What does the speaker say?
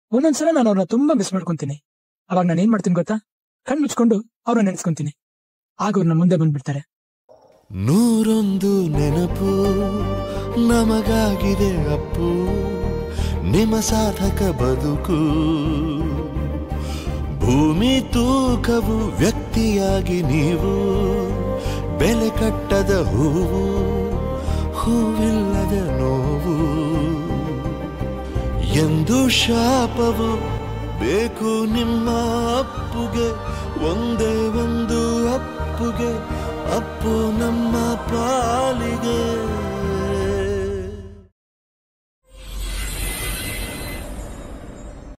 ಒಂದೊಂದ್ಸಲ ನಾನು ಅವ್ರನ್ನ ತುಂಬಾ ಮಿಸ್ ಮಾಡ್ಕೊಂತೀನಿ ಅವಾಗ ನಾನು ಏನ್ ಮಾಡ್ತೀನಿ ಗೊತ್ತಾ ಕಣ್ ಮುಚ್ಕೊಂಡು ಅವ್ರನ್ನ ನೆನೆಸ್ಕೊಂತೀನಿ ಆಗ ಅವ್ರು ನನ್ನ ಮುಂದೆ ಬಂದ್ಬಿಡ್ತಾರೆ ನೂರೊಂದು ನೆನಪು ನಮಗಾಗಿದೆ ಅಪ್ಪು ನಿಮ್ಮ ಸಾಧಕ ಬದುಕು ಭೂಮಿ ತೂಕವು ವ್ಯಕ್ತಿಯಾಗಿ ನೀವು ಬೆಲೆ ಕಟ್ಟದ ಹೂವು ಹೂವಿಲ್ಲದ ನೋವು ಎಂದು ಶಾಪವು ಬೇಕು ನಿಮ್ಮ ಅಪ್ಪುಗೆ ಒಂದೇ ಒಂದು ಅಪ್ಪುಗೆ ಅಪ್ಪು ನಮ್ಮ ಪಾಲಿಗೆ